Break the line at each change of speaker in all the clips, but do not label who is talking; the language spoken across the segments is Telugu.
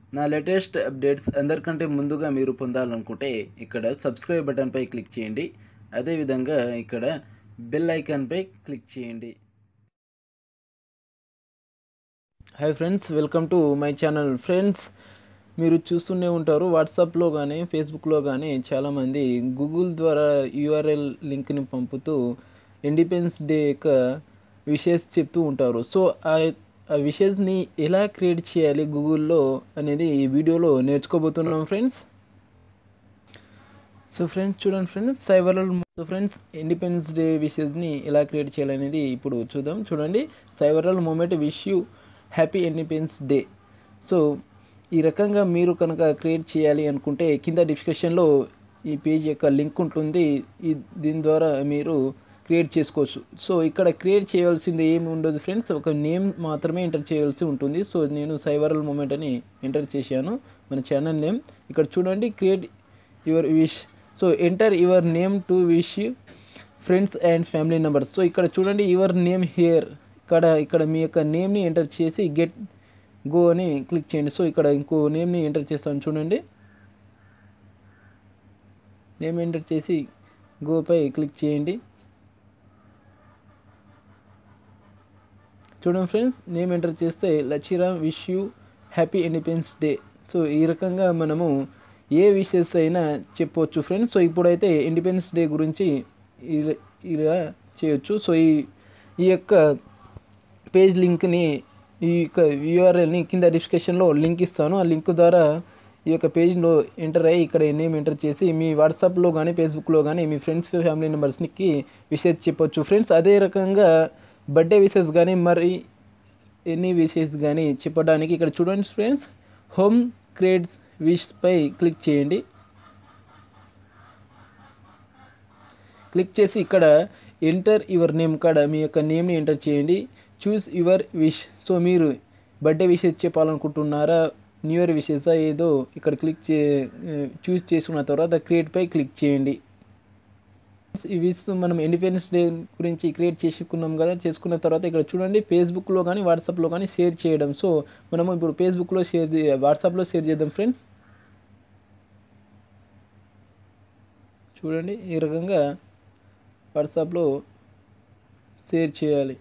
నా లేటెస్ట్ అప్డేట్స్ అందరికంటే ముందుగా మీరు పొందాలనుకుంటే ఇక్కడ సబ్స్క్రైబ్ బటన్పై క్లిక్ చేయండి అదేవిధంగా ఇక్కడ బెల్ ఐకాన్పై క్లిక్ చేయండి hi friends welcome to my channel friends మీరు చూస్తూనే ఉంటారు వాట్సాప్లో కానీ ఫేస్బుక్లో కానీ చాలామంది గూగుల్ ద్వారా యూఆర్ఎల్ లింక్ని పంపుతూ ఇండిపెండెన్స్ డే యొక్క విషెస్ చెప్తూ ఉంటారు సో ఆ ఆ విషెస్ని ఎలా క్రియేట్ చేయాలి గూగుల్లో అనేది ఈ వీడియోలో నేర్చుకోబోతున్నాం ఫ్రెండ్స్ సో ఫ్రెండ్స్ చూడండి ఫ్రెండ్స్ సైవరల్ సో ఫ్రెండ్స్ ఇండిపెండెన్స్ డే విషెస్ని ఎలా క్రియేట్ చేయాలనేది ఇప్పుడు చూద్దాం చూడండి సైవరల్ moment wish you happy independence day so ఈ రకంగా మీరు కనుక క్రియేట్ చేయాలి అనుకుంటే కింద డిస్క్రిప్షన్లో ఈ పేజ్ యొక్క లింక్ ఉంటుంది ఈ దీని ద్వారా మీరు క్రియేట్ చేసుకోవచ్చు సో ఇక్కడ క్రియేట్ చేయాల్సింది ఏమి ఉండదు ఫ్రెండ్స్ ఒక నేమ్ మాత్రమే ఎంటర్ చేయాల్సి ఉంటుంది సో నేను సైవరల్ మూమెంట్ అని ఎంటర్ చేశాను మన ఛానల్ నేమ్ ఇక్కడ చూడండి create your wish so enter your name to wish friends and family numbers so ఇక్కడ చూడండి యువర్ నేమ్ హియర్ ఇక్కడ ఇక్కడ మీ యొక్క నేమ్ని ఎంటర్ చేసి గెట్ గో అని క్లిక్ చేయండి సో ఇక్కడ ఇంకో నేమ్ని ఎంటర్ చేస్తాను చూడండి నేమ్ ఎంటర్ చేసి గోపై క్లిక్ చేయండి చూడండి ఫ్రెండ్స్ నేమ్ ఎంటర్ చేస్తే Lachiram wish you happy independence day so ఈ రకంగా మనము ఏ విషెస్ అయినా చెప్పవచ్చు ఫ్రెండ్స్ సో ఇప్పుడైతే ఇండిపెండెన్స్ డే గురించి ఇలా ఇలా చేయొచ్చు సో ఈ ఈ యొక్క పేజ్ లింక్ని ఈ యొక్క యూఆర్ఎల్ని కింద డిస్క్రిప్షన్లో లింక్ ఇస్తాను ఆ లింక్ ద్వారా ఈ యొక్క పేజ్లో ఎంటర్ అయ్యి ఇక్కడ నేమ్ ఎంటర్ చేసి మీ వాట్సాప్లో కానీ ఫేస్బుక్లో కానీ మీ ఫ్రెండ్స్ ఫ్యామిలీ మెంబర్స్కి విషెస్ చెప్పొచ్చు ఫ్రెండ్స్ అదే రకంగా బర్త్డే విషెస్ కానీ మరి ఎన్ని విషెస్ కానీ చెప్పడానికి ఇక్కడ చూడండి ఫ్రెండ్స్ హోమ్ క్రియేట్స్ విష్పై క్లిక్ చేయండి క్లిక్ చేసి ఇక్కడ ఎంటర్ యువర్ నేమ్ కాడ మీ యొక్క నేమ్ని ఎంటర్ చేయండి చూస్ యువర్ విష్ సో మీరు బర్త్డే విషెస్ చెప్పాలనుకుంటున్నారా న్యూ ఇయర్ విషెసా ఏదో ఇక్కడ క్లిక్ చే చూస్ చేసుకున్న తర్వాత క్రియేట్పై క్లిక్ చేయండి ఈ విష్ మనం ఇండిపెండెన్స్ డే గురించి క్రియేట్ చేసుకున్నాం కదా చేసుకున్న తర్వాత ఇక్కడ చూడండి ఫేస్బుక్లో కానీ వాట్సాప్లో కానీ షేర్ చేయడం సో మనము ఇప్పుడు ఫేస్బుక్లో షేర్ వాట్సాప్లో షేర్ చేద్దాం ఫ్రెండ్స్ చూడండి ఈ రకంగా వాట్సాప్లో షేర్ చేయాలి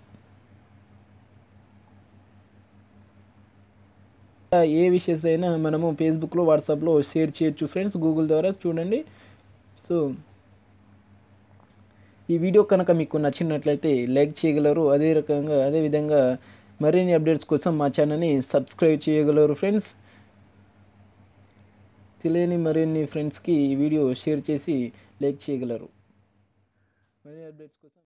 ఏ విషయస్ అయినా మనము ఫేస్బుక్లో వాట్సాప్లో షేర్ చేయొచ్చు ఫ్రెండ్స్ గూగుల్ ద్వారా చూడండి సో ఈ వీడియో కనుక మీకు నచ్చినట్లయితే లైక్ చేయగలరు అదే రకంగా అదేవిధంగా మరిన్ని అప్డేట్స్ కోసం మా ఛానల్ని సబ్స్క్రైబ్ చేయగలరు ఫ్రెండ్స్ తెలియని మరిన్ని ఫ్రెండ్స్కి ఈ వీడియో షేర్ చేసి లైక్ చేయగలరు మరిన్ని అప్డేట్స్ కోసం